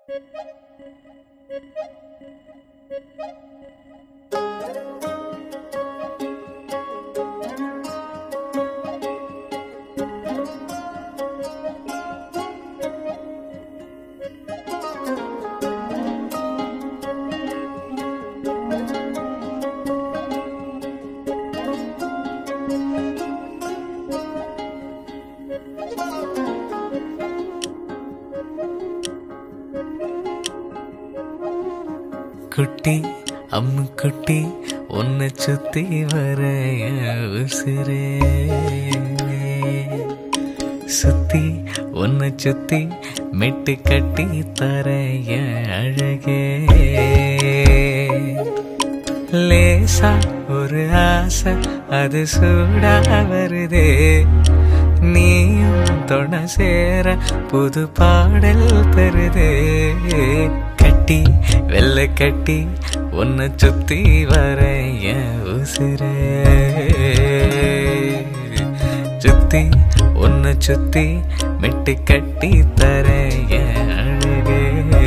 குட்டி அம்மு குட்டி உன்னை சுத்தி வர என் உசுரே சுத்தி உன்னை சுத்தி மெட்டு கட்டி தர என் அழகே லேசா ஒரு ஆசை அது சூடா வருதே நீயும் தொட சேர புது பாடல் தருதே கட்டி வெள்ளை கட்டி உன்னை சுத்தி வர என் உசுரே சுத்தி உன்னை சுத்தி மெட்டு கட்டி தர என் அழகே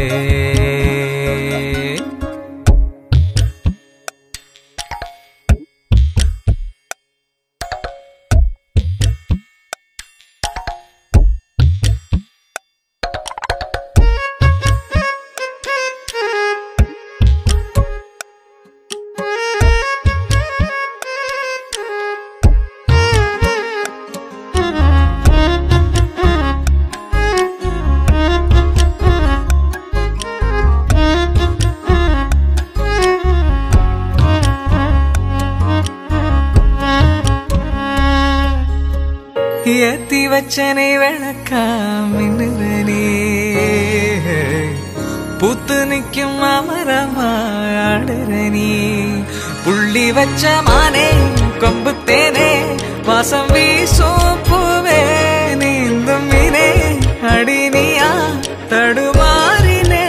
ஏத்தி வச்சனை விளக்கா மின்னுறனே பூத்து நிற்கும் அமரமா ஆடுறனி புள்ளி வச்ச மானே கொம்பு தேனே வாசம் வீசும் பூவே நீந்தும் மீனே அடினியா தடுமாறினே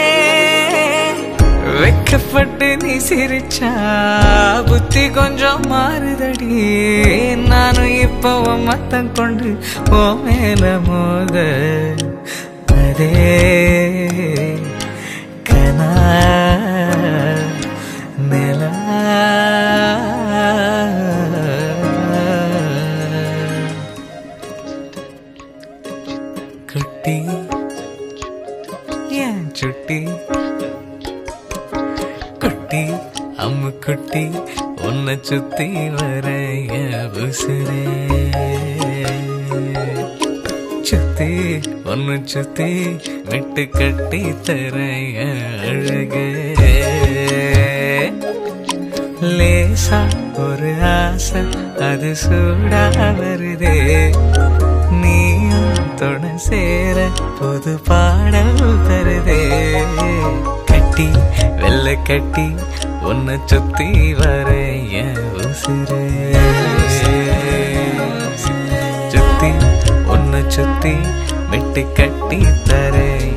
வெக்கப்பட்டு நீ சிரிச்சா புத்தி கொஞ்சம் மாறுதடி நானும் இப்போ உன் மத்தம் கொண்டு ஓ மேல மோத அதே கனா நிலா குட்டி ஏன் சுட்டி குட்டி அம்மு குட்டி உன்னை சுத்தி வர என் உசுரே சுத்தி ஒன்னு சுத்தி விட்டு கட்டி தர என் அழகே லேசா ஒரு ஆசை அது சூடா வருதே நீயும் தொட சேர புது பாடல் தருதே கட்டி வெள்ளை கட்டி உன்னை சுத்தி வர என் உசுரே சுத்தி உன்னை சுத்தி மெட்டு கட்டி தர